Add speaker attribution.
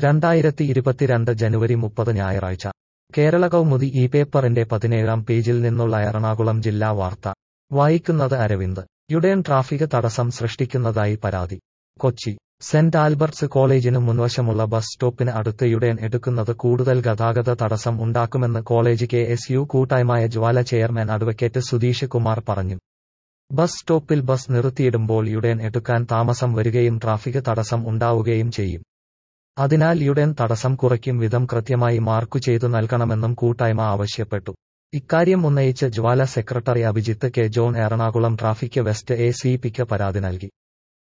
Speaker 1: രണ്ടായിരത്തി ഇരുപത്തിരണ്ട് ജനുവരി മുപ്പത് ഞായറാഴ്ച കേരള കൗമുദി ഈ പേപ്പറിന്റെ പതിനേഴാം പേജിൽ നിന്നുള്ള എറണാകുളം ജില്ലാ വാർത്ത വായിക്കുന്നത് അരവിന്ദ് യുഡേൺ ട്രാഫിക് തടസ്സം സൃഷ്ടിക്കുന്നതായി പരാതി കൊച്ചി സെന്റ് ആൽബർട്ട്സ് കോളേജിന് മുൻവശമുള്ള ബസ് സ്റ്റോപ്പിന് അടുത്ത് യുഡേൺ എടുക്കുന്നത് കൂടുതൽ ഗതാഗത തടസ്സം ഉണ്ടാക്കുമെന്ന് കോളേജ് കെ എസ് യു കൂട്ടായ്മയ ജ്വാല ചെയർമാൻ അഡ്വക്കേറ്റ് സുധീഷ് കുമാർ പറഞ്ഞു ബസ് സ്റ്റോപ്പിൽ ബസ് നിർത്തിയിടുമ്പോൾ യുഡേൺ എടുക്കാൻ താമസം വരികയും ട്രാഫിക് തടസ്സം ഉണ്ടാവുകയും ചെയ്യും അതിനാൽ യുഡേൺ തടസ്സം കുറയ്ക്കും വിധം കൃത്യമായി മാർക്കു ചെയ്തു നൽകണമെന്നും കൂട്ടായ്മ ആവശ്യപ്പെട്ടു ഇക്കാര്യം ഉന്നയിച്ച് Jwala secretary Abhijith K John Ernakulam traffic west A C പിക്ക് പരാതി നൽകി